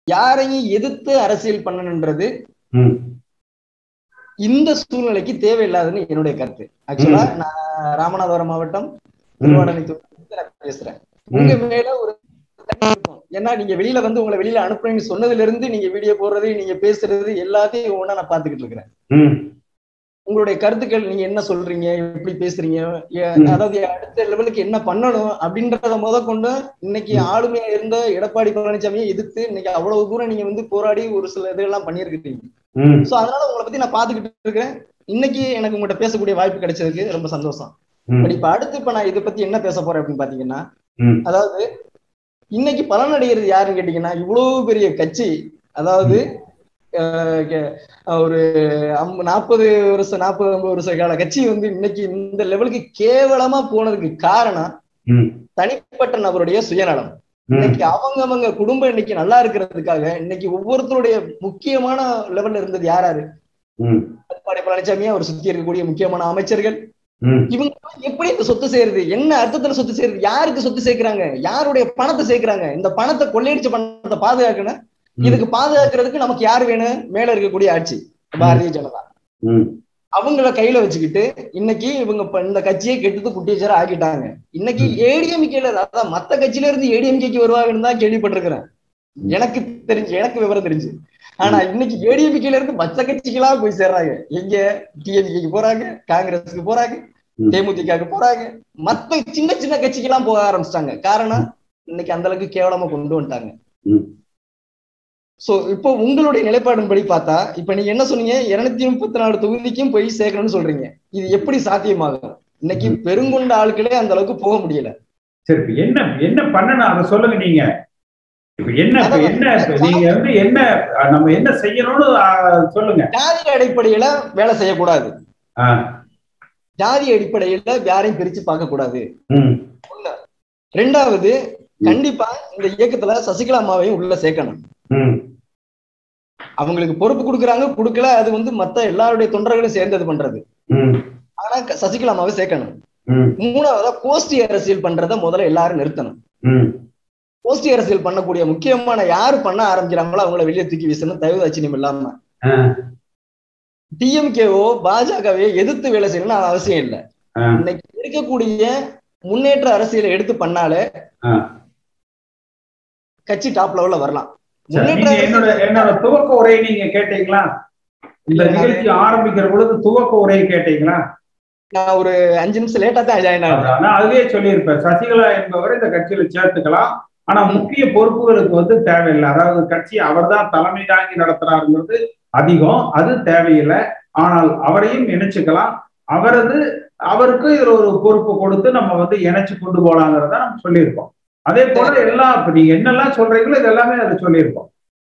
யாரையும் எதிர்த்து அரசியல் பண்ணணுன்றது ம் இந்த சூழ்நிலைக்கு தேவையில்லாதுன்னு என்னுடைய கருத்து ஆக்சுவலா நான் ராமநாதபுரம் மாவட்டம் திருவாடனை தொகுதியிலிருந்து நான் பேசுறேன் உங்க மேல ஒரு தடை இருக்கும். ஏன்னா நீங்க வெளியில வந்து உங்களை வெளியில அனுப்புறேன்னு சொன்னதுல இருந்து நீங்க வீடியோ போடுறது நீங்க பேசுறது எல்லாத்தையும் ஒண்ணா நான் பாத்துக்கிட்டு இருக்கிறேன் ம் உங்களுடைய கருத்துக்கள் நீங்க என்ன சொல்றீங்க எப்படி பேசுறீங்க ஏ- ம். அதாவது அடுத்த லெவலுக்கு என்ன பண்ணணும் அப்படின்றத முத கொண்டு இன்னைக்கு ஆளுமையா இருந்த எடப்பாடி பழனிசாமியை எதிர்த்து இன்னைக்கு அவ்வளவு தூரம் நீங்க வந்து போராடி ஒரு சில இதெல்லாம் பண்ணியிருக்கீங்க ம் சோ அதனால உங்களை பத்தி நான் பாத்துக்கிட்டு இருக்கிறேன் இன்னைக்கு எனக்கு உங்கள்கிட்ட பேசக்கூடிய வாய்ப்பு கிடைச்சதுக்கு ரொம்ப சந்தோஷம் ம் பட் இப்ப அடுத்து இப்ப நான் இதை பத்தி என்ன பேச போறேன் அப்படின்னு பாத்தீங்கன்னா ம் அதாவது இன்னைக்கு பலனடைகிறது யாருன்னு கேட்டீங்கன்னா இவ்வளவு பெரிய கட்சி அதாவது அஹ், கே- ஒரு அம்- நாற்பது வருஷம் நாற்பது ஐம்பது வருஷ கால கட்சி வந்து இன்னைக்கு இந்த லெவலுக்கு கேவலமா போனதுக்கு காரணம் ம் தனிப்பட்ட நபருடைய சுயநலம் ம் இன்னைக்கு அவங்கவங்க குடும்பம் இன்னைக்கு நல்லா இருக்கிறதுக்காக இன்னைக்கு ஒவ்வொருத்தருடைய முக்கியமான லெவல்ல இருந்தது யாராரு ம் எடப்பாடி பழனிசாமி அவர் சுத்தி இருக்கக்கூடிய முக்கியமான அமைச்சர்கள் ம் இவங்க எல்லாம் எப்படி இந்த சொத்து சேருது என்ன அர்த்தத்துல சொத்து சேருது யாருக்கு சொத்து சேர்க்கிறாங்க யாருடைய பணத்தை சேர்க்கிறாங்க இந்த பணத்தை கொள்ளையடிச்ச பணத்தை பாதுகாக்கணும் இதுக்கு பாதுகாக்கிறதுக்கு நமக்கு யார் வேணும் மேல இருக்கக்கூடிய ஆட்சி பாரதிய ஜனதா ம் அவங்கள கையில வச்சுக்கிட்டு இன்னைக்கு இவங்க இப்ப இந்த கட்சியை கெட்டுத்து குட்டிச்சரா ஆக்கிட்டாங்க இன்னைக்கு ஏடிஎம்கேல அதான் மத்த கட்சியில இருந்து ஏடிஎம்கேக்கு வருவாங்கன்னு தான் கேள்விப்பட்டிருக்கிறேன் எனக்கு தெரிஞ்சு எனக்கு விவரம் தெரிஞ்சு ஆனா இன்னைக்கு ஏடிஎம்கேல இருந்து மற்ற கட்சிகளா போய் சேர்றாங்க எங்க டிஎம்கேக்கு போறாங்க காங்கிரஸுக்கு போறாங்க ம். தேமுதிகக்கு போறாங்க மத்த சின்ன சின்ன கட்சிக்கெல்லாம் போக ஆரம்பிச்சிட்டாங்க காரணம் இன்னைக்கு அந்த அளவுக்கு கேவலமா கொண்டு வந்துட்டாங்க ம். சோ இப்போ உங்களுடைய நிலைப்பாடின்படி பார்த்தா இப்ப நீங்க என்ன சொன்னீங்க இருநூத்தி முப்பத்தி நாலு தொகுதிக்கும் போய் சேர்க்கணும்னு சொல்றீங்க இது எப்படி சாத்தியமாகும் இன்னைக்கு பெருங்கொண்ட ஆட்களே அந்த அளவுக்கு போக முடியல சரி இப்ப என்ன என்ன பண்ணணும் அதை சொல்லுங்க நீங்க இப்ப என்ன இப்ப அதான் என்ன இப்ப நீங்க வந்து என்ன அஹ், நம்ம என்ன செய்யணும்னு அஹ், சொல்லுங்க ஜாதி அடிப்படையில வேலை செய்யக்கூடாது ஆ, ஜாதி அடிப்படையில யாரையும் பிரிச்சு பார்க்க கூடாது ம், ரெண்டாவது கண்டிப்பா இந்த இயக்கத்துல சசிகலா அம்மாவையும் உள்ள சேர்க்கணும் ம், அவங்களுக்கு பொறுப்பு கொடுக்குறாங்க கொடுக்கல அது வந்து மத்த எல்லாருடைய தொண்டர்களும் சேர்ந்து இது பண்றது ம், ஆனா க- சசிகலா அம்மாவை சேர்க்கணும் ம், மூணாவதா கோஷ்டி அரசியல் பண்றத முதல்ல எல்லாரும் நிறுத்தணும் ம், கோஷ்டி அரசியல் பண்ணக்கூடிய முக்கியமான யாரு பண்ண ஆரம்பிக்கிறாங்களோ அவங்கள வெளியே தூக்கி வீசணும் தயவு அச்சினியம் இல்லாம ஆ, டிஎம்கேவோ பாஜகவையோ எதிர்த்து வேலை செய்யணும்னு அவசியம் இல்லை ஆ. இன்னைக்கு இருக்கக்கூடிய முன்னேற்ற அரசியலை எடுத்து பண்ணாலே ஆ. கட்சி டாப் லெவல்ல வரலாம் சரி, முன்னேற்ற நீங்க என்னோட என்னோட துவக்க உரையை நீங்க கேட்டீங்களா இந்த இல்ல, நிகழ்ச்சி ஆரம்பிக்கிற பொழுது துவக்க உரையை கேட்டீங்களா நான் ஒரு அஞ்சு நிமிஷம் லேட்டா தான் ஜாயின் ஆனேன் அதான், நான் அதுலயே சொல்லியிருப்பேன் சசிகலா என்பவரை இந்த கட்சியில சேர்த்துக்கலாம் ஆனா முக்கிய பொறுப்புகளுக்கு வந்து தேவையில்லை அதாவது கட்சி அவர்தான் தலைமை தாங்கி நடத்துறாருங்கிறது அதிகம் அது தேவையில்லை ஆனால் அவரையும் இணைச்சுக்கலாம் அவரது அவருக்கு இதுல ஒரு பொறுப்பு கொடுத்து நம்ம வந்து இணைச்சு கொண்டு போலாங்கிறத நம்ம சொல்லியிருக்கோம் அதே போல எல்லாம் இப்ப நீங்க என்னெல்லாம் சொல்றீங்களோ இது எல்லாமே அதை சொல்லியிருக்கோம்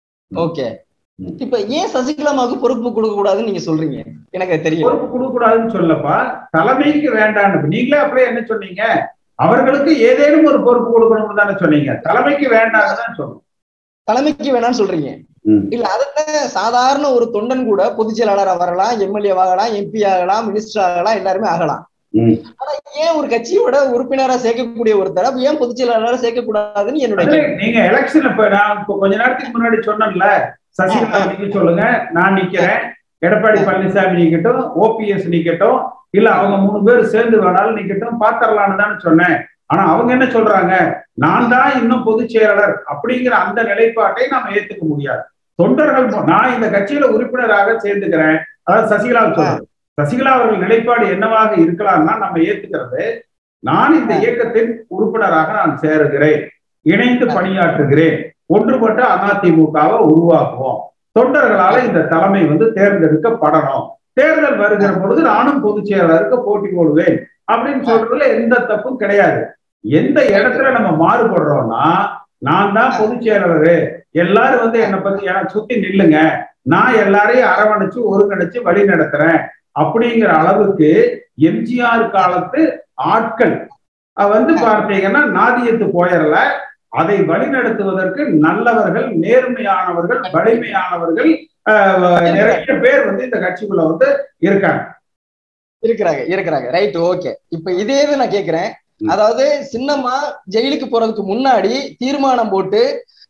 ஓகே ம். இப்ப ஏன் சசிகலாமாவுக்கு பொறுப்பு கொடுக்க கூடாதுன்னு நீங்க சொல்றீங்க எனக்கு அது தெரியல பொறுப்பு கொடுக்க கூடாதுன்னு சொல்லப்பா தலைமைக்கு வேண்டான்னு நீங்களே அப்படியே என்ன சொன்னீங்க அவர்களுக்கு ஏதேனும் ஒரு பொறுப்பு கொடுக்கணும்னு தானே சொன்னீங்க தலைமைக்கு வேண்டாம்னு தான் சொன்னோம் தலைமைக்கு வேணாம்னு சொல்றீங்க ம். இல்ல அதுதான் சாதாரண ஒரு தொண்டன் கூட பொதுச் செயலாளரா வரலாம் எம்எல்ஏ ஆகலாம் எம்பி ஆகலாம் மினிஸ்டர் ஆகலாம் எல்லாருமே ஆகலாம் ம். ஆனா ஏன் ஒரு கட்சியோட உறுப்பினரா சேர்க்கக்கூடிய ஒருத்தர ஏன் பொதுச் செயலாளரா சேர்க்க கூடாதுன்னு என்னுடைய அது கேள்வி. நீங்க எலெக்ஷன் இப்ப நான் இப்ப கொஞ்ச நேரத்துக்கு முன்னாடி சொன்னேன்ல சசிகலா நீங்க சொல்லுங்க நான் நிக்கிறேன் எடப்பாடி பழனிசாமி நிக்கட்டும் ஓபிஎஸ் நிக்கட்டும் இல்ல அவங்க மூணு பேர் சேர்ந்து வேணாலும் நிக்கட்டும் பாத்திரலான்னு தானே சொன்னேன் ஆனா அவங்க என்ன சொல்றாங்க நான் தான் இன்னும் பொதுச் செயலாளர் அப்படிங்கிற அந்த நிலைப்பாட்டை நாம ஏத்துக்க முடியாது தொண்டர்கள் மு- நான் இந்த கட்சியில உறுப்பினராக சேர்ந்துக்கிறேன் அதாவது சசிகலா சொல்றேன் சசிகலா அவர்கள் நிலைப்பாடு என்னவாக இருக்கலாம்னா நம்ம ஏத்துக்கிறது நான் இந்த இயக்கத்தின் உறுப்பினராக நான் சேருகிறேன் இணைந்து பணியாற்றுகிறேன் ஒன்றுபட்ட அதிமுகவை உருவாக்குவோம் தொண்டர்களால இந்த தலைமை வந்து தேர்ந்தெடுக்கப்படணும் தேர்தல் வருகிற பொழுது நானும் பொதுச் செயலாளருக்கு போட்டி போடுவேன் அப்படின்னு சொல்றதுல எந்த தப்பும் கிடையாது எந்த இடத்துல நம்ம மாறுபடுறோம்னா நான் தான் பொதுச் செயலாளரு எல்லாரும் வந்து என்னை பத்தி எனக்கு சுத்தி நில்லுங்க நான் எல்லாரையும் அரவணைச்சு ஒருங்கிணைச்சு வழி நடத்துறேன் அப்படிங்கிற அளவுக்கு எம்ஜிஆர் காலத்து ஆட்கள் அஹ் வந்து பார்த்தீங்கன்னா நாதியத்து போயிடல அதை வழிநடத்துவதற்கு நல்லவர்கள் நேர்மையானவர்கள் வலிமையானவர்கள் அஹ், நிறைய பேர் வந்து இந்த கட்சிக்குள்ள வந்து இருக்காங்க இருக்கிறாங்க இருக்கிறாங்க ரைட் ஓகே இப்ப இதே இது நான் கேக்குறேன் ம். அதாவது சின்னம்மா ஜெயிலுக்கு போறதுக்கு முன்னாடி தீர்மானம் போட்டு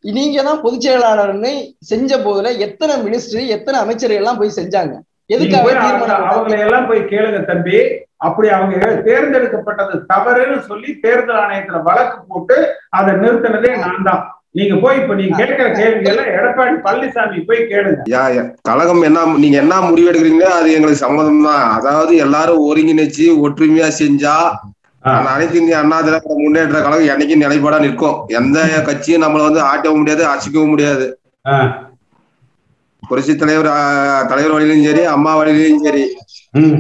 நீங்க தான் பொதுச் செயலாளர்னு செஞ்ச போதுல எத்தனை மினிஸ்ட்ரி எத்தனை அமைச்சர்கள் எல்லாம் போய் செஞ்சாங்க நீங்க எதுக்காக போய் அவங்க- தீர்மானம் அவங்களை எல்லாம் போய் கேளுங்க தம்பி அப்படி அவங்க தேர்ந்தெடுக்கப்பட்டது தவறுன்னு சொல்லி தேர்தல் ஆணையத்துல வழக்கு போட்டு அதை நிறுத்தினதே நான் தான் நீங்க போய் இப்ப நீங்க கேட்கிற கேள்வி எல்லாம் எடப்பாடி பழனிசாமி போய் கேளுங்க யா யா. கழகம் என்ன நீங்க என்ன முடிவு எடுக்கிறீங்களோ அது எங்களுக்கு சம்மதம் தான் அதாவது எல்லாரும் ஒருங்கிணைச்சு ஒற்றுமையா செஞ்சா ஆ. அந்த அனைத்து இந்திய அண்ணா திராவிட முன்னேற்ற கழகம் என்னைக்கும் நிலைப்பாடா நிற்கும் எந்த கட்சியும் நம்மள வந்து ஆட்டவும் முடியாது அசைக்கவும் முடியாது ஆ. புரட்சி தலைவர் ஆ, தலைவர் வழியிலும் சரி அம்மா வழியிலும் சரி ம்.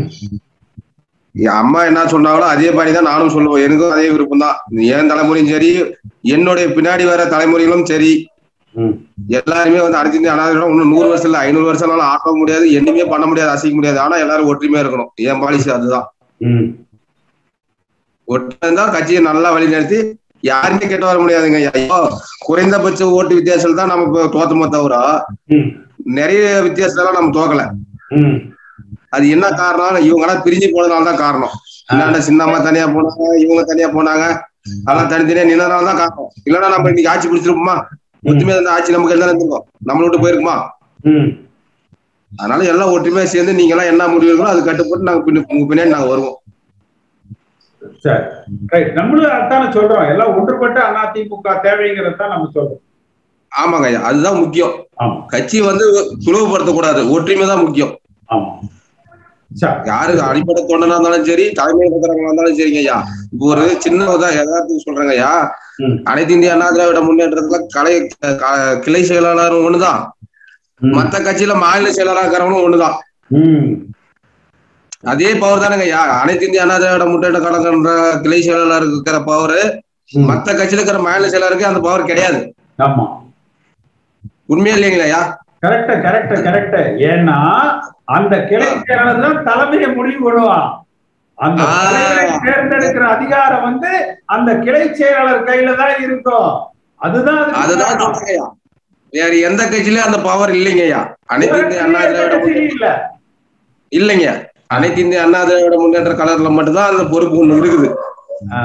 என் அம்மா என்ன சொன்னாங்களோ அதே மாதிரி தான் நானும் சொல்லுவேன் எனக்கும் அதே விருப்பம் தான் என் தலைமுறையும் சரி என்னுடைய பின்னாடி வர தலைமுறைகளும் சரி ம். எல்லாருமே வந்து அனைத்து இந்திய அண்ணா திராவிடம் இன்னும் நூறு வருஷம் இல்ல ஐநூறு வருஷம்னாலும் ஆக்க முடியாது என்னையுமே பண்ண முடியாது அசைக்க முடியாது ஆனா எல்லாரும் ஒற்றுமையா இருக்கணும் என் பாலிசி அதுதான் ம். ஒற்றுமை தான் கட்சியை நல்லா வழி நடத்தி யாருமே கெட்டு வர முடியாதுங்க ஐயோ குறைந்தபட்ச ஓட்டு வித்தியாசத்துல தான் நம்ம இப்ப தோத்தமோ தவிர ம். நிறைய வித்தியாசத்துல நம்ம தோக்கல ம். அது என்ன காரணம் இவங்க எல்லாம் பிரிஞ்சு போனதுனால தான் காரணம் என்னடா சின்னம்மா தனியா போனாங்க இவங்க தனியா போனாங்க அதெல்லாம் தனித்தனியா நின்னதுனால தான் காரணம் இல்லைன்னா நம்ம இன்னைக்கு ஆட்சி பிடிச்சிருப்போமா ஒத்துமையா இருந்த ஆட்சி நமக்கு எல்லாம் இருந்திருக்கும் நம்மள விட்டு போயிருக்குமா ம். அதனால எல்லாம் ஒற்றுமையா சேர்ந்து நீங்க எல்லாம் என்ன முடிவு இருக்கோ அது கட்டுப்பட்டு நாங்க பின்ன- உங்க பின்னாடி நாங்க வருவோம் சரி ரைட் நம்மளும் அதானே சொல்றோம் எல்லாம் ஒன்றுபட்டு அதிமுக தேவைங்கிறத தான் நம்ம சொல்றோம் ஆமாங்க ஐயா அதுதான் முக்கியம் ஆமா கட்சி வந்து பிளவுபடுத்தக்கூடாது ஒற்றுமை தான் முக்கியம் ஆமா சரி யாரு அடிப்படை தொண்டனா இருந்தாலும் சரி தலைமையில் இருக்கிறவங்களா இருந்தாலும் சரிங்க ஐயா இப்போ ஒரு சின்னதா யதார்த்தம் சொல்றேங்க ஐயா ம். அனைத்து இந்திய அண்ணா திராவிட முன்னேற்றத்துல கலை க- கிளை செயலாளரும் ஒண்ணுதான் ம். மத்த கட்சியில மாநில செயலாளராக இருக்கிறவங்களும் ஒண்ணுதான் ம். அதே பவர் தானேங்க ஐயா அனைத்து இந்திய அண்ணா திராவிட முன்னேற்ற கழகன்ற கிளை செயலாளர் இருக்கிற பவர் ம். மத்த கட்சியில இருக்கிற மாநில செயலாளருக்கு அந்த பவர் கிடையாது ஆமா உண்மையா இல்லைங்களா ஐயா கரெக்ட் கரெக்ட் கரெக்ட் ஏன்னா அந்த கிளை செயலாளர் தான் தலைமையை முடிவு பண்ணுவான் அந்த ஆ. தலைவரை தேர்ந்தெடுக்கிற அதிகாரம் வந்து அந்த கிளை செயலாளர் கையில தான் இருக்கும் அதுதான் அதுக்கு அதுதான் காரணம். சொல்றேங்க ஐயா வேற எந்த கட்சியிலயும் அந்த பவர் இல்லைங்க ஐயா அனைத்து இந்திய அண்ணா எந்த திராவிட முன்னேற்ற கட்சியிலும் இல்ல இல்லைங்க அனைத்து இந்திய அண்ணா திராவிட முன்னேற்ற கழகத்துல மட்டும்தான் அந்த பொறுப்பு ஒண்ணு இருக்குது ஆ.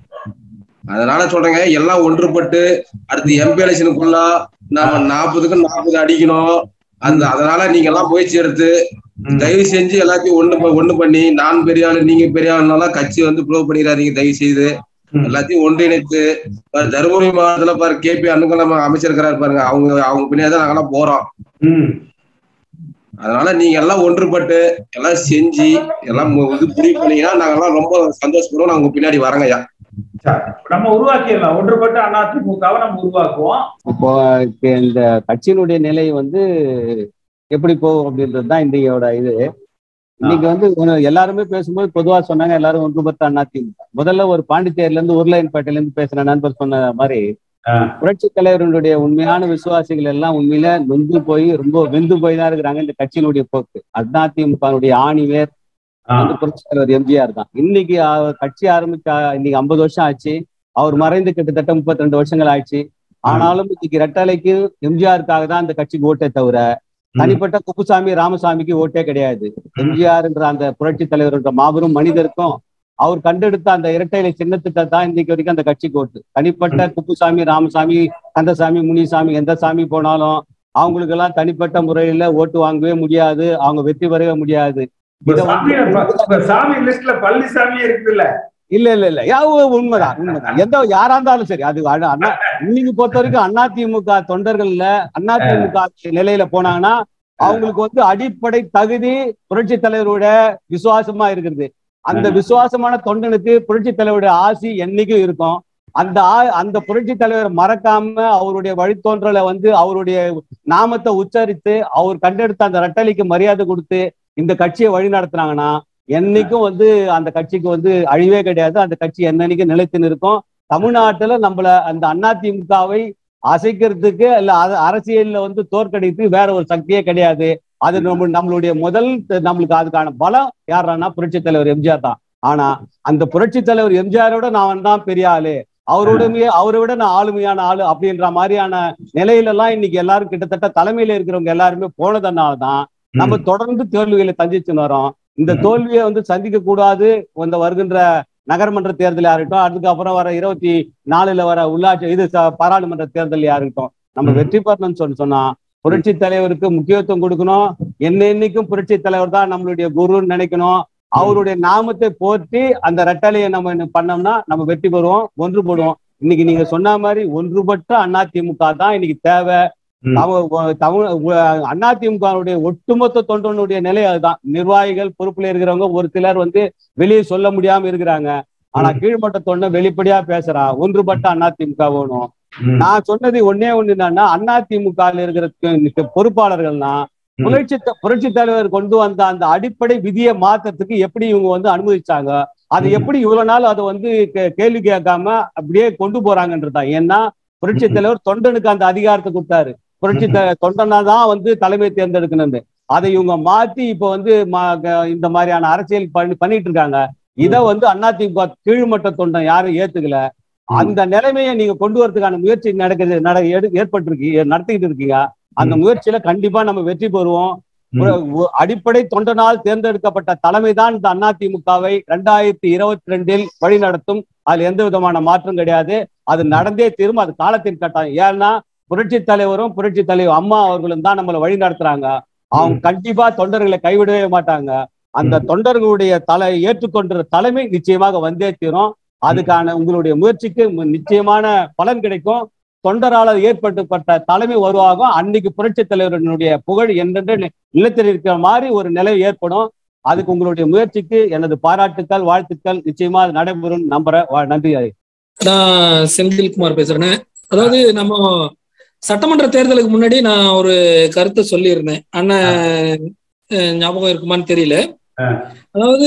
அதனால சொல்றேங்க எல்லாம் ஒன்றுபட்டு அடுத்து எம்பி எலெக்ஷனுக்குள்ள நாம நாற்பதுக்கு நாற்பது அடிக்கணும் அந்த அதனால நீங்க எல்லாம் முயற்சி எடுத்து ம். தயவு செஞ்சு எல்லாத்தையும் ஒண்ணு ப- ஒண்ணு பண்ணி நான் பெரிய ஆளு நீங்க பெரிய ஆளுனாலாம் கட்சி வந்து ப்ளோ பண்ணிடாதீங்க தயவு செய்து ம். எல்லாத்தையும் ஒன்றிணைத்து பாரு, தருமபுரி மாவட்டத்துல பாரு கேபி அண்ணன் நம்ம அமைச்சர் இருக்கிறாரு பாருங்க அவங்க அவங்க பின்னாடி தான் நாங்கெல்லாம் போறோம் ம். அதனால நீங்க எல்லாம் ஒன்றுபட்டு எல்லாம் செஞ்சு எல்லாம் மு- இது முடிவு பண்ணீங்கன்னா நாங்கெல்லாம் ரொம்ப சந்தோஷப்படுவோம் நாங்க உங்க பின்னாடி வரங்க ஐயா சரி. நம்ம உருவாக்கிடலாம் ஒன்றுபட்டு அதிமுகவை நம்ம உருவாக்குவோம் இப்போ இப்ப இந்த கட்சியினுடைய நிலை வந்து எப்படி போகும் அப்படின்றது தான் இன்றையோட இது இன்னைக்கு வந்து ஒண்ணு எல்லாருமே பேசும்போது பொதுவா சொன்னாங்க எல்லாரும் ஒன்றுபட்ட அதிமுக முதல்ல ஒரு பாண்டிச்சேரியில இருந்து உருளையன்பேட்டையில இருந்து பேசின நண்பர் சொன்ன மாதிரி ஆ. புரட்சி தலைவர்களுடைய உண்மையான விசுவாசிகள் எல்லாம் உண்மையில நொந்து போய் ரொம்ப வெந்து போய் தான் இருக்கிறாங்க இந்த கட்சியினுடைய போக்கு அதிமுகனுடைய ஆணிவேர் ஆ. வந்து புரட்சி தலைவர் எம்ஜிஆர் தான் இன்னைக்கு அவர் கட்சி ஆரம்பிச்ச இன்னைக்கு ஐம்பது வருஷம் ஆச்சு அவர் மறைந்து கிட்டத்தட்ட முப்பத்தி ரெண்டு வருஷங்கள் ஆச்சு ஆனாலும் இன்னைக்கு ரெட்டலைக்கு எம்ஜிஆருக்காக தான் அந்த கட்சிக்கு ஓட்டே தவிர தனிப்பட்ட குப்புசாமி ராமசாமிக்கு ஓட்டே கிடையாது எம்ஜிஆர்ன்ற அந்த புரட்சி தலைவர்ன்ற மாபெரும் மனிதருக்கும் அவர் கண்டெடுத்த அந்த இரட்டைலை சின்னத்திட்ட தான் இன்னைக்கு வரைக்கும் அந்த கட்சிக்கு ஓட்டு தனிப்பட்ட குப்புசாமி ராமசாமி கந்தசாமி முனிசாமி எந்த சாமி போனாலும் அவங்களுக்கு எல்லாம் தனிப்பட்ட முறையில ஓட்டு வாங்கவே முடியாது அவங்க வெற்றி பெறவே முடியாது இப்ப இதை வந்து- சாமி இப்ப சாமி லிஸ்ட்ல பழனிசாமி இருக்குல்ல இல்ல இல்ல இல்ல யாவும் உண்மைதான் உண்மைதான் எந்த யாரா இருந்தாலும் சரி அது அண்ணா அண்ணா- இன்னைக்கு பொறுத்த வரைக்கும் அதிமுக தொண்டர்கள்ல அதிமுக நிலையில போனாங்கன்னா அவங்களுக்கு வந்து அடிப்படை தகுதி புரட்சி தலைவரோட விசுவாசமா இருக்கிறது அந்த விசுவாசமான தொண்டனுக்கு புரட்சி தலைவருடைய ஆசி என்னைக்கும் இருக்கும் அந்த ஆ- அந்த புரட்சி தலைவர் மறக்காம அவருடைய வழித்தோன்றலை வந்து அவருடைய நாமத்தை உச்சரித்து அவர் கண்டெடுத்த அந்த ரெட்டலைக்கு மரியாதை கொடுத்து இந்த கட்சியை வழி நடத்துனாங்கன்னா என்னைக்கும் வந்து அந்த கட்சிக்கு வந்து அழிவே கிடையாது அந்த கட்சி என்னன்னைக்கும் நிலைத்து நிற்கும் தமிழ்நாட்டுல நம்மள அந்த அதிமுகவை அசைக்கிறதுக்கு இல்ல அது அரசியல்ல வந்து தோற்கடித்து வேற ஒரு சக்தியே கிடையாது அது நம்ம நம்மளுடைய முதல் நம்மளுக்கு அதுக்கான பலம் யாரானா புரட்சி தலைவர் எம்ஜிஆர் தான் ஆனா அந்த புரட்சி தலைவர் எம்ஜிஆரோட நான் தான் பெரிய ஆளு அவரோட அவரை விட நான் ஆளுமையான ஆளு அப்படின்ற மாதிரியான நிலையில எல்லாம் இன்னைக்கு எல்லாரும் கிட்டத்தட்ட தலைமையில இருக்கிறவங்க எல்லாருமே போனதுனால தான் நம்ம தொடர்ந்து தோல்விகளை சந்திச்சுன்னு வரோம் இந்த தோல்வியை வந்து சந்திக்க கூடாது இந்த வருகின்ற நகர்மன்ற தேர்தல் இருக்கட்டும் அதுக்கப்புறம் வர இருபத்தி நாலுல வர உள்ளாட்சி இது ச- பாராளுமன்ற தேர்தல் இருக்கட்டும் நம்ம ம். வெற்றி பெறணும்னு சொல்லி சொன்னா புரட்சி தலைவருக்கு முக்கியத்துவம் கொடுக்கணும் என்ன என்னைக்கும் புரட்சி தலைவர் தான் நம்மளுடைய குருன்னு நினைக்கணும் அவருடைய நாமத்தை போற்றி அந்த ரெட்டலையை நம்ம என்ன பண்ணோம்னா நம்ம வெற்றி பெறுவோம் ஒன்றுபடுவோம் இன்னைக்கு நீங்க சொன்ன மாதிரி ஒன்றுபட்ட அதிமுக தான் இன்னைக்கு தேவை ம். தமிழ் தமிழ் அதிமுகவுடைய ஒட்டுமொத்த தொண்டனுடைய நிலை அதுதான் நிர்வாகிகள் பொறுப்புல இருக்கிறவங்க ஒரு சிலர் வந்து வெளியே சொல்ல முடியாம இருக்கிறாங்க ஆனா கீழ்மட்ட தொண்டை வெளிப்படையா பேசுறான் ஒன்றுபட்ட அதிமுக வேணும் ம். நான் சொன்னது ஒன்னே ஒண்ணு என்னன்னா அதிமுக இருக்கிற பொறுப்பாளர்கள்னா ம். புரட்சி த- புரட்சி தலைவர் கொண்டு வந்த அந்த அடிப்படை விதியை மாத்தத்துக்கு எப்படி இவங்க வந்து அனுமதிச்சாங்க அது ம். எப்படி இவ்வளவு நாள் அதை வந்து கே- கேள்வி கேட்காம அப்படியே கொண்டு போறாங்கன்றதுதான் ஏன்னா புரட்சி ம். தலைவர் தொண்டனுக்கு அந்த அதிகாரத்தை கொடுத்தாரு புரட்சி த- தொண்டனா தான் வந்து தலைமை தேர்ந்தெடுக்கணும்னு அதை இவங்க மாத்தி இப்ப வந்து மா- க- இந்த மாதிரியான அரசியல் பண்ணி பண்ணிட்டு இருக்காங்க இத வந்து அதிமுக கீழ்மட்ட தொண்டன் யாரும் ஏத்துக்கல அந்த நிலைமையை நீங்க கொண்டு வரதுக்கான முயற்சி நடக்குது நட எடு- ஏற்பட்டிருக்கு நடத்திக்கிட்டு இருக்கீங்க அந்த ம். முயற்சியில கண்டிப்பா நம்ம வெற்றி பெறுவோம் ம். ஒரு- ஒ- அடிப்படை தொண்டனால் தேர்ந்தெடுக்கப்பட்ட தலைமைதான் இந்த அதிமுகவை ரெண்டாயிரத்தி இருபத்தி ரெண்டில் வழி நடத்தும் அதுல எந்த விதமான மாற்றம் கிடையாது அது நடந்தே தீரும் அது காலத்தின் கட்டாயம் ஏன்னா புரட்சி தலைவரும் புரட்சி தலைவர் அம்மா அவர்களும் தான் நம்மளை வழி நடத்துறாங்க அவங்க கண்டிப்பா தொண்டர்களை கைவிடவே மாட்டாங்க அந்த தொண்டர்களுடைய தலை ஏற்றுக்கொண்ட தலைமை நிச்சயமாக வந்தே தீரும் அதுக்கான உங்களுடைய முயற்சிக்கு மு- நிச்சயமான பலன் கிடைக்கும் தொண்டரால் ஏற்பட்டுப்பட்ட தலைமை உருவாகும் அன்னைக்கு புரட்சி தலைவர்களுடைய புகழ் என்றென்று நி- நிலைத்திருக்கிற இருக்கிற மாதிரி ஒரு நிலை ஏற்படும் அதுக்கு உங்களுடைய முயற்சிக்கு எனது பாராட்டுக்கள் வாழ்த்துக்கள் நிச்சயமா அது நடைபெறும் நம்புறேன் வா- நன்றி ஐயா. நான் செந்தில்குமார் பேசுறேன் அதாவது நம்ம சட்டமன்ற தேர்தலுக்கு முன்னாடி நான் ஒரு கருத்தை சொல்லியிருந்தேன் அண்ணன் அஹ், ஞாபகம் இருக்குமான்னு தெரியல ஆ. அதாவது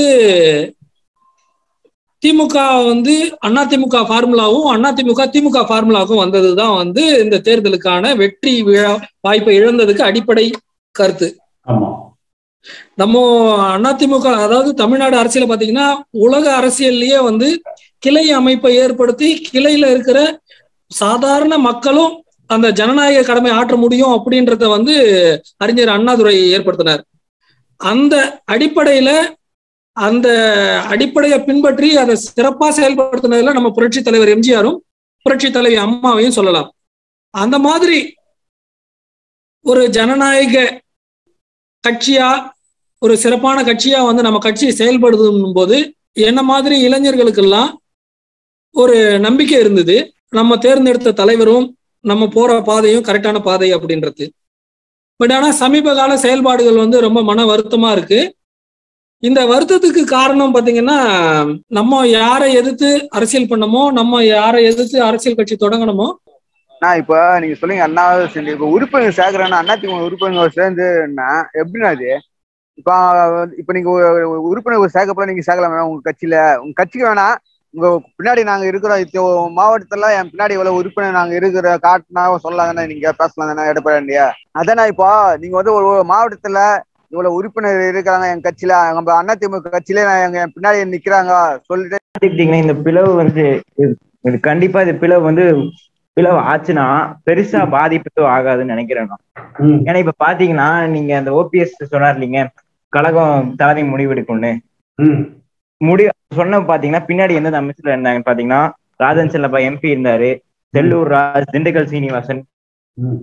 திமுக வந்து அதிமுக ஃபார்முலாவும் அதிமுக திமுக ஃபார்முலாவுக்கும் வந்ததுதான் வந்து இந்த தேர்தலுக்கான வெற்றி விழா வாய்ப்பை இழந்ததுக்கு அடிப்படை கருத்து ஆமா நம்ம அதிமுக அதாவது தமிழ்நாடு அரசியல பாத்தீங்கன்னா உலக அரசியல்லயே வந்து கிளை அமைப்பை ஏற்படுத்தி கிளையில இருக்கிற சாதாரண மக்களும் அந்த ஜனநாயக கடமை ஆற்ற முடியும் அப்படின்றத வந்து அறிஞர் அண்ணாதுரை ஏற்படுத்தினார் அந்த அடிப்படையில அந்த அடிப்படையை பின்பற்றி அதை சிறப்பா செயல்படுத்தினதுல நம்ம புரட்சி தலைவர் எம்ஜிஆரும் புரட்சி தலைவி அம்மாவையும் சொல்லலாம் அந்த மாதிரி ஒரு ஜனநாயக கட்சியா ஒரு சிறப்பான கட்சியா வந்து நம்ம கட்சி செயல்படுதும் போது என்ன மாதிரி இளைஞர்களுக்கெல்லாம் ஒரு நம்பிக்கை இருந்தது நம்ம தேர்ந்தெடுத்த தலைவரும் நம்ம போற பாதையும் கரெக்டான பாதை அப்படின்றது பட் ஆனா சமீப கால செயல்பாடுகள் வந்து ரொம்ப மன வருத்தமா இருக்கு இந்த வருத்தத்துக்கு காரணம் பாத்தீங்கன்னா நம்ம யாரை எதிர்த்து அரசியல் பண்ணமோ நம்ம யாரை எதிர்த்து அரசியல் கட்சி தொடங்கணுமோ நான் இப்ப நீங்க சொல்லுங்க அண்ணா சேர்ந்து இப்ப உறுப்பினர் சேர்க்கிறேன்னா அண்ணா திமுக உறுப்பினர் சேர்ந்துன்னா எப்படின்னா அது இப்ப இப்ப நீங்க ஒரு- ஒரு உறுப்பினர் சேர்க்கப்பட நீங்க சேர்க்கலாம் வேணாம் உங்க கட்சியில உங்க கட்சிக்கு வேணாம் உங்க பின்னாடி நாங்க இருக்கிறோம் இப்போ மாவட்டத்துல என் பின்னாடி இவ்வளவு உறுப்பினர் நாங்க இருக்கிற காட்டினா சொல்லலாம் தானே நீங்க பேசலாம் தானே எடப்பாடியா அதானே இப்போ நீங்க வந்து ஒரு ஒரு மாவட்டத்துல இவ்வளவு உறுப்பினர் இருக்கிறாங்க என் கட்சியில நம்ம அண்ணா திமுக கட்சியில நான் எங்க என் பின்னாடி நிக்கிறாங்க சொல்லிட்டு எடுத்துக்கிட்டீங்கன்னா இந்த பிளவு வந்து இது- இது கண்டிப்பா இது பிளவு வந்து பிளவு ஆச்சுன்னா பெருசா பாதிப்பு எதுவும் ஆகாதுன்னு நினைக்கிறேன் நான். ம். ஏன்னா இப்ப பாத்தீங்கன்னா நீங்க அந்த ஓபிஎஸ் சொன்னார் இல்லைங்க கழகம் தலைமை முடிவெடுக்கும்னு ம். முடி சொன்ன பாத்தீங்கன்னா பின்னாடி எந்தெந்த அமைச்சர்ல இருந்தாங்கன்னு பாத்தீங்கன்னா ராஜன் செல்லப்பா எம்பி இருந்தாரு செல்லூர் ராஜ் திண்டுக்கல் சீனிவாசன் ம்.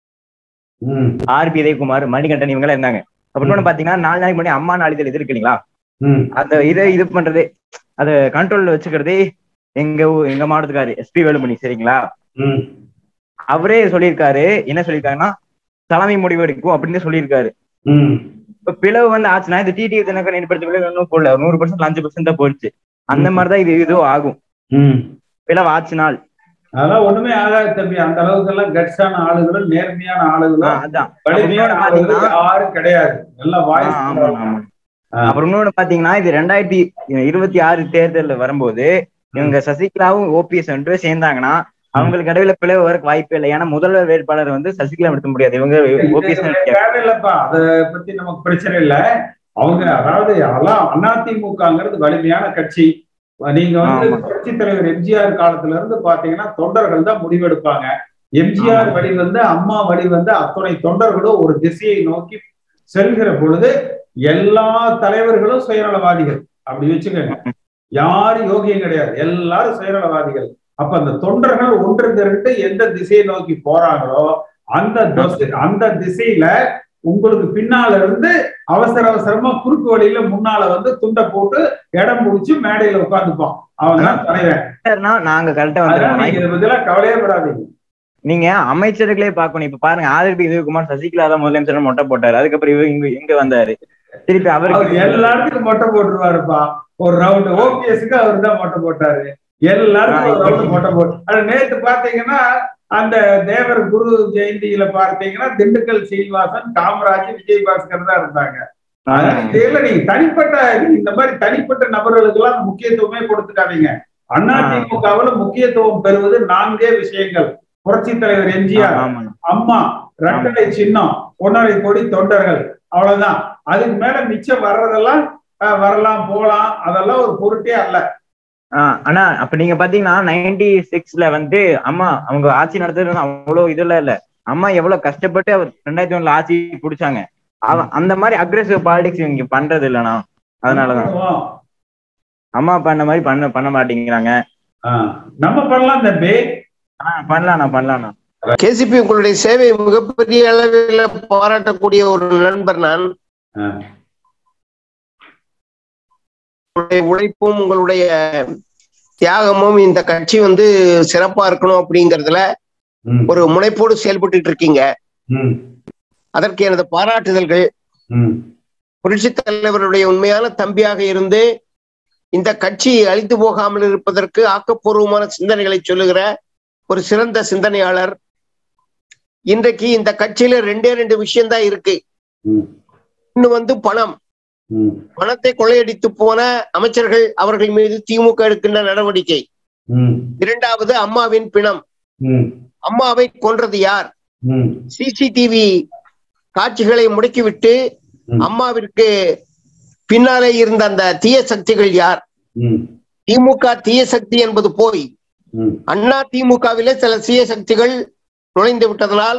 ம். ஆர் பி உதயகுமார் மணிகண்டன் இவங்க எல்லாம் இருந்தாங்க அப்புறம் பாத்தீங்கன்னா நாலு நாளைக்கு முன்னாடி அம்மா நாளிதழ் இது இருக்கு இல்லைங்களா ம். அந்த இதை இது பண்றது அத கண்ட்ரோல்ல வச்சுக்கிறதே எங்க ஊ- எங்க மாவட்டத்துக்காரு எஸ்பி வேலுமணி சரிங்களா ம். அவரே சொல்லியிருக்காரு என்ன சொல்லியிருக்காருன்னா தலைமை முடிவு எடுக்கும் அப்படின்னு சொல்லியிருக்காரு ம். இப்ப பிளவு வந்து ஆச்சுன்னா இந்த டிடி தினக்கரன் ஏற்படுத்த பிளவு இன்னும் போடல ஒரு நூறு பர்சன்ட் அஞ்சு பர்சன்ட் தான் போயிடுச்சு அந்த மாதிரிதான் இது இதுவும் ஆகும் ம். பிளவு ஆச்சுனால் அதெல்லாம் ஒண்ணுமே ஆகாது தம்பி அந்த அளவுக்கு எல்லாம் கட்ஸான ஆளுகளும் நேர்மையான ஆ, ஆளுகளும் அதான் வலிமையான இன்னொன்னு ஆளுகளும் பாத்தீங்கன்னா- யாரும் கிடையாது எல்லாம் ஆ, வாய்ஸ் ஆமா ஆமா அப்புறம் இன்னொன்னு பாத்தீங்கன்னா இது ரெண்டாயிரத்தி இருபத்தி ஆறு தேர்தல்ல வரும்போது இவங்க சசிகலாவும் ஓபிஎஸ் ரெண்டு பேரும் சேர்ந்தாங்கன்னா அவங்களுக்கு இடையில பிளவு வரக்கு வாய்ப்பே இல்லை ஏன்னா முதல்வர் வேட்பாளர் வந்து சசிகலா நிறுத்த முடியாது இவங்க ஓபிஎஸ் தேவையில்லப்பா அத பத்தி நமக்கு பிரச்சனை இல்ல அவங்க அதாவது அதெல்லாம் அதிமுகங்கிறது வலிமையான கட்சி நீங்க வந்து ஆமா. புரட்சி தலைவர் எம்ஜிஆர் காலத்துல இருந்து பாத்தீங்கன்னா தொண்டர்கள் தான் முடிவெடுப்பாங்க எம்ஜிஆர் ஆமா. வழி வந்து அம்மா வழி வந்து அத்துணை தொண்டர்களும் ஒரு திசையை நோக்கி செல்கிற பொழுது எல்லா தலைவர்களும் சுயநலவாதிகள் அப்படி வச்சுக்கோங்க யாரும் யோகியம் கிடையாது எல்லாரும் சுயநலவாதிகள் அப்ப அந்த தொண்டர்கள் ஒன்று திரண்டு எந்த திசையை நோக்கி போறாங்களோ அந்த தொசை- அந்த திசையில உங்களுக்கு பின்னால இருந்து அவசர அவசரமா குறுக்கு வழியில முன்னால வந்து துண்டை போட்டு இடம் பிடிச்சு மேடையில உட்காந்துப்பான் அவன் தான் தலைவன் சார்னா நாங்க கரெக்டா அதனால நீங்க வந்துடுறோம் இதை பத்திலாம் கவலையே படாதீங்க நீங்க அமைச்சர்களே பார்க்கணும் இப்ப பாருங்க ஆதிபி உதயகுமார் சசிகலா தான் முதலமைச்சர் மொட்டை போட்டாரு அதுக்கப்புறம் இவங்க இங்க இங்க வந்தாரு திருப்பி அவர் அவருக்கு எல்லாத்துக்கும் மொட்டை போட்டுருவாருப்பா ஒரு ரவுண்ட் ஓபிஎஸ்க்கு அவர் தான் மொட்டை போட்டாரு எல்லாருக்கும் ஒரு ரவுண்ட் மொட்டை போட்டு அது நேத்து பாத்தீங்கன்னா அந்த தேவர் குரு ஜெயந்தியில பார்த்தீங்கன்னா திண்டுக்கல் சீனிவாசன் காமராஜ் விஜயபாஸ்கர் தான் இருந்தாங்க அதனால இதுல நீங்க தனிப்பட்ட இந்த மாதிரி தனிப்பட்ட நபர்களுக்கு எல்லாம் முக்கியத்துவமே கொடுத்துக்காதீங்க அதிமுகவுல முக்கியத்துவம் பெறுவது நான்கே விஷயங்கள் புரட்சி தலைவர் எம்ஜிஆர் ஆமா அம்மா ரெட்டலை சின்னம் ஒன்னரை கோடி தொண்டர்கள் அவ்வளவுதான் அதுக்கு மேல மிச்சம் வர்றதெல்லாம் அஹ், வரலாம் போலாம் அதெல்லாம் ஒரு பொருட்டே அல்ல ஆஹ் அண்ணா அப்ப நீங்க பாத்தீங்கன்னா நைன்டி சிக்ஸ்ல வந்து அம்மா அவங்க ஆட்சி நடத்துறது அவ்வளவு இதெல்லாம் இல்ல அம்மா எவ்வளவு கஷ்டப்பட்டு அவர் ரெண்டாயிரத்தி ஒண்ணுல ஆட்சி புடிச்சாங்க அவ- அந்த மாதிரி அக்ரெசிவ் பாலிடிக்ஸ் இவங்க பண்றது இல்லைண்ணா அதனாலதான் அம்மா பண்ண மாதிரி பண்ண பண்ண மாட்டேங்கிறாங்க அஹ், நம்ம பண்ணலாம் தம்பி ஆஹ் பண்ணலாம்ண்ணா பண்ணலாம்ண்ணா கேசிபி உங்களுடைய சேவை மிகப்பெரிய அளவில் பாராட்டக்கூடிய ஒரு நண்பர் நான் அஹ், உங்களுடைய உழைப்பும் உங்களுடைய தியாகமும் இந்த கட்சி வந்து சிறப்பா இருக்கணும் அப்படிங்கறதுல ம், ஒரு முனைப்போடு செயல்பட்டு இருக்கீங்க ம், அதற்கு எனது பாராட்டுதல்கள் ம், புரட்சி தலைவருடைய உண்மையான தம்பியாக இருந்து இந்த கட்சி அழித்து போகாமல் இருப்பதற்கு ஆக்கப்பூர்வமான சிந்தனைகளை சொல்லுகிற ஒரு சிறந்த சிந்தனையாளர் இன்றைக்கு இந்த கட்சியில ரெண்டே ரெண்டு விஷயம்தான் இருக்கு ம், ஒண்ணு வந்து பணம் ம், பணத்தை கொள்ளையடித்து போன அமைச்சர்கள் அவர்கள் மீது திமுக எடுக்கின்ற நடவடிக்கை ம், இரண்டாவது அம்மாவின் பிணம் ம், அம்மாவை கொன்றது யார் ம், சிசிடிவி காட்சிகளை முடக்கிவிட்டு ம். அம்மாவிற்கு பின்னாலே இருந்த அந்த தீய சக்திகள் யார் ம், திமுக தீய சக்தி என்பது போய் ம், அண்ணா திமுகவிலே சில தீய சக்திகள் நுழைந்து விட்டதனால்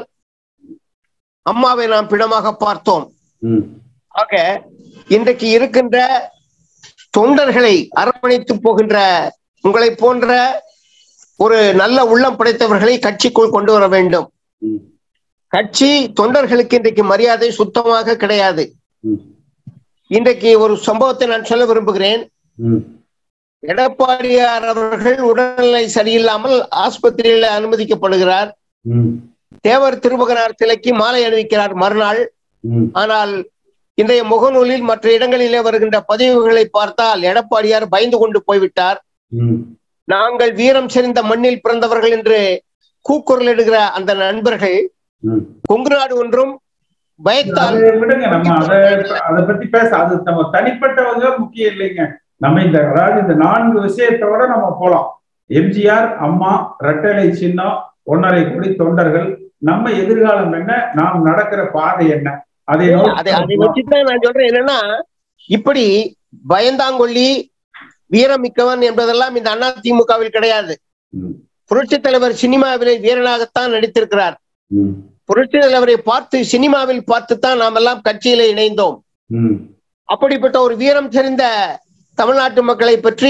அம்மாவை நாம் பிணமாக பார்த்தோம் ம், ஆக இன்றைக்கு இருக்கின்ற தொண்டர்களை அரவணைத்து போகின்ற உங்களை போன்ற ஒரு நல்ல உள்ளம் படைத்தவர்களை கட்சிக்குள் கொண்டு வர வேண்டும் ம், கட்சி தொண்டர்களுக்கு இன்றைக்கு மரியாதை சுத்தமாக கிடையாது ம், இன்றைக்கு ஒரு சம்பவத்தை நான் சொல்ல விரும்புகிறேன் ம், எடப்பாடியார் அவர்கள் உடல்நிலை சரியில்லாமல் ஆஸ்பத்திரியில் அனுமதிக்கப்படுகிறார் ம், தேவர் திருமகனார் சிலைக்கு மாலை அணிவிக்கிறார் மறுநாள் ம், ஆனால் இன்றைய முகநூலில் மற்ற இடங்களிலே வருகின்ற பதிவுகளை பார்த்தால் எடப்பாடியார் பயந்து கொண்டு போய்விட்டார் ம், நாங்கள் வீரம் செறிந்த மண்ணில் பிறந்தவர்கள் என்று கூக்குரலிடுகிற அந்த நண்பர்கள் ம். கொங்கு நாடு ஒன்றும் பயத்தால் அதை விடுங்க நம்ம அதை அதை பத்தி பேச அது நம்ம தனிப்பட்டவங்க முக்கியம் இல்லைங்க நம்ம இந்த அதாவது இந்த நான்கு விஷயத்தோட நம்ம போலாம் எம்ஜிஆர் அம்மா ரெட்டலை சின்னம் ஒன்னரை கோடி தொண்டர்கள் நம்ம எதிர்காலம் என்ன நாம் நடக்கிற பாதை என்ன அதை நோக்கி அதை அதை நம்ம போலாம். வச்சுதான் நான் சொல்றேன் என்னன்னா இப்படி பயந்தாங்கொல்லி வீரமிக்கவன் என்பதெல்லாம் இந்த அண்ணா திமுகவில் கிடையாது ம், புரட்சி தலைவர் சினிமாவிலே வீரனாகத்தான் நடித்திருக்கிறார் ம், புரட்சி தலைவரை பார்த்து சினிமாவில் பார்த்துத்தான் நாம் எல்லாம் கட்சியில இணைந்தோம் ம். அப்படிப்பட்ட ஒரு வீரம் தெரிந்த தமிழ்நாட்டு மக்களை பற்றி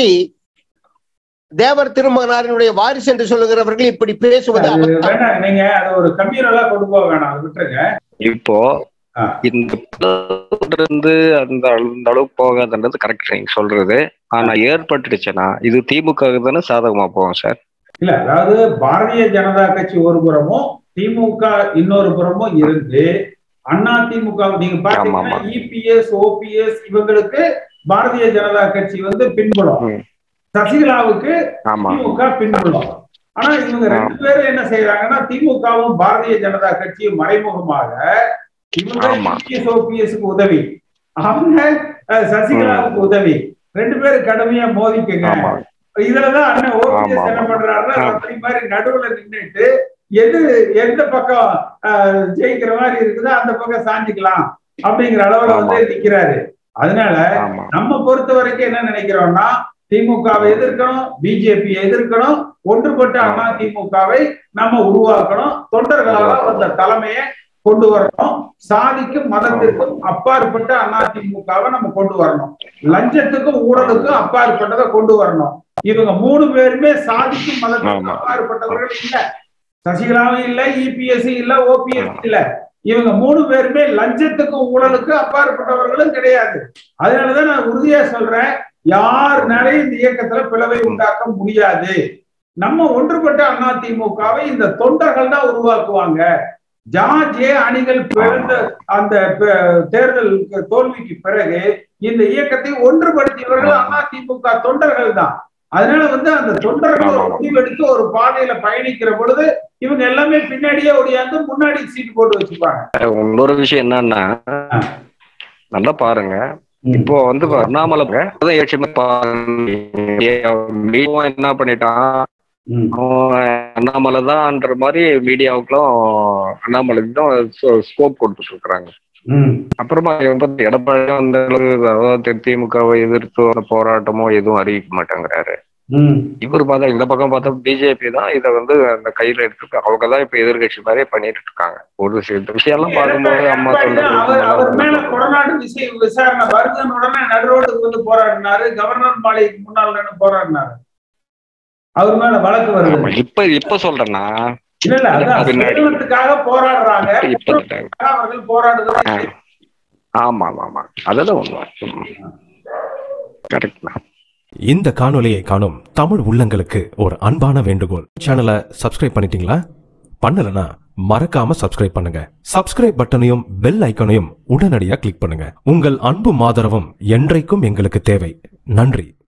தேவர் திருமகனாரினுடைய வாரிசு என்று சொல்லுகிறவர்கள் இப்படி பேசுவது அது அபத்தம். வேணாம் நீங்க அதை ஒரு கம்ப்யூட்டரா கொண்டு போக வேணாம் அதை விட்டுருங்க இப்போ ஆ. இந்த இருந்து அந்த அளவு- அந்த அளவுக்கு போகாதுன்றது கரெக்ட் நீங்க சொல்றது ஆனா ஏற்பட்டுடுச்சுன்னா இது திமுக தானே சாதகமா போகும் சார் இல்ல அதாவது பாரதிய ஜனதா கட்சி ஒரு புறமும் திமுக இன்னொரு புறமும் இருந்து அண்ணா திமுக நீங்க பாத்தீங்கன்னா ஆமா. இபிஎஸ் ஓபிஎஸ் இவங்களுக்கு பாரதிய ஜனதா கட்சி வந்து பின்புலம் ம். சசிகலாவுக்கு ஆமா திமுக பின்புலம் ஆனா இவங்க ரெண்டு பேரும் என்ன செய்யறாங்கன்னா திமுகவும் பாரதிய ஜனதா கட்சியும் மறைமுகமாக இவங்க ஆமா. இபிஎஸ் ஓபிஎஸ்க்கு உதவி அவங்க அஹ், சசிகலாவுக்கு உதவி ரெண்டு பேரும் கடுமையா மோதிக்குங்க ஆமா இதுலதான் அண்ணன் ஓபிஎஸ் ஆமா, என்ன ஆமா. பண்றாருன்னா ஆ. ரத்தனி மாதிரி நடுவுல நின்னுட்டு எது எந்த பக்கம் அஹ், ஜெயிக்கிற மாதிரி இருக்குதோ அந்த பக்கம் சாஞ்சிக்கலாம் அப்படிங்கிற அளவுல வந்து நிக்கிறாரு அதனால ஆமா நம்ம பொறுத்த வரைக்கும் என்ன நினைக்கிறோம்னா திமுகவை எதிர்க்கணும் பிஜேபி எதிர்க்கணும் ஒன்றுபட்ட அண்ணா திமுகவை நம்ம உருவாக்கணும் தொண்டர்களால அந்த தலைமையை கொண்டு வரணும் சாதிக்கும் மதத்திற்கும் அப்பாற்பட்ட அதிமுகவை நம்ம கொண்டு வரணும் லஞ்சத்துக்கும் ஊழலுக்கும் அப்பாற்பட்டதை கொண்டு வரணும் இவங்க மூணு பேருமே சாதிக்கும் மதத்துக்கும் ஆமா. அப்பாற்பட்டவர்கள் இல்ல சசிகலாவும் இல்ல இபிஎஸ் இல்ல ஓபிஎஸ் இல்ல இவங்க மூணு பேருமே லஞ்சத்துக்கும் ஊழலுக்கும் அப்பாற்பட்டவர்களும் கிடையாது அதனாலதான் நான் உறுதியா சொல்றேன் யாருனாலையும் இந்த இயக்கத்துல பிளவை உண்டாக்க முடியாது நம்ம ஒன்றுபட்ட அதிமுகவை இந்த தொண்டர்கள் தான் உருவாக்குவாங்க ஜார்ஜே அணிகள் பிறந்த அந்த ப- தேர்தல் தோல்விக்கு பிறகு இந்த இயக்கத்தை ஒன்றுபடுத்தியவர்கள் அதிமுக தொண்டர்கள் தான் அதனால வந்து அந்த தொண்டர்கள் ஒரு முடிவெடுத்து ஒரு பாதையில பயணிக்கிற பொழுது இவங்க எல்லாமே பின்னாடியே ஓடியாந்து முன்னாடி சீட் போட்டு வச்சுப்பாங்க இன்னொரு விஷயம் என்னன்னா நல்லா பாருங்க இப்போ வந்து இப்ப அண்ணாமலை அதான் ஏற்கனவே பாருங்க. என்ன பண்ணிட்டான் அவன் அண்ணாமலை தான்ன்ற மாதிரி மீடியாவுக்குலாம் அண்ணாமலைக்கு தான் ஸ்கோப் கொடுத்துட்டு இருக்காங்க அப்புறமா இவன் பார்த்து எடப்பாடியும் அந்த அளவுக்கு அதாவது திமுகவை எதிர்த்து ஒரு போராட்டமோ எதுவும் அறிவிக்க மாட்டேங்கிறாரு இவர் பார்த்தா இந்த பக்கம் பார்த்தா பிஜேபி தான் இதை வந்து அந்த கையில எடுத்துருக்காங்க அவங்க தான் இப்ப எதிர்கட்சி மாதிரியே பண்ணிட்டு இருக்காங்க ஒரு சில விஷயம்லாம் பார்க்கும்போது அம்மா அவர் அவர் மேல தொண்டர்கள் கொடநாடு விசை விசாரணை வருதுன்னு உடனே நடுரோட்டுக்கு வந்து போராடினாரு கவர்னர் மாளிகைக்கு முன்னால் நின்னு போராடினாரு அவர் மேல வழக்கு வருது ஆமா, இப்ப இப்ப சொல்றேன்னா இல்ல இல்ல அதான் பின்னாடி. சுதந்திரத்துக்காக போராடுறாங்க இப்ப சொல்றேன். அவர்கள் போராடுகிறாங்க ஆமா ஆமா ஆமா அதெல்லாம் உண்மை கரெக்ட் தான் இந்த காணொளியை காணும் தமிழ் உள்ளங்களுக்கு ஒரு அன்பான வேண்டுகோள் சேனலை சப்ஸ்கிரைப் பண்ணிட்டீங்களா பண்ணலனா மறக்காம சப்ஸ்கிரைப் பண்ணுங்க சப்ஸ்கிரைப் பட்டனையும் பெல் ஐக்கனையும் உடனடியாக கிளிக் பண்ணுங்க உங்கள் அன்பும் ஆதரவும் என்றைக்கும் எங்களுக்கு தேவை நன்றி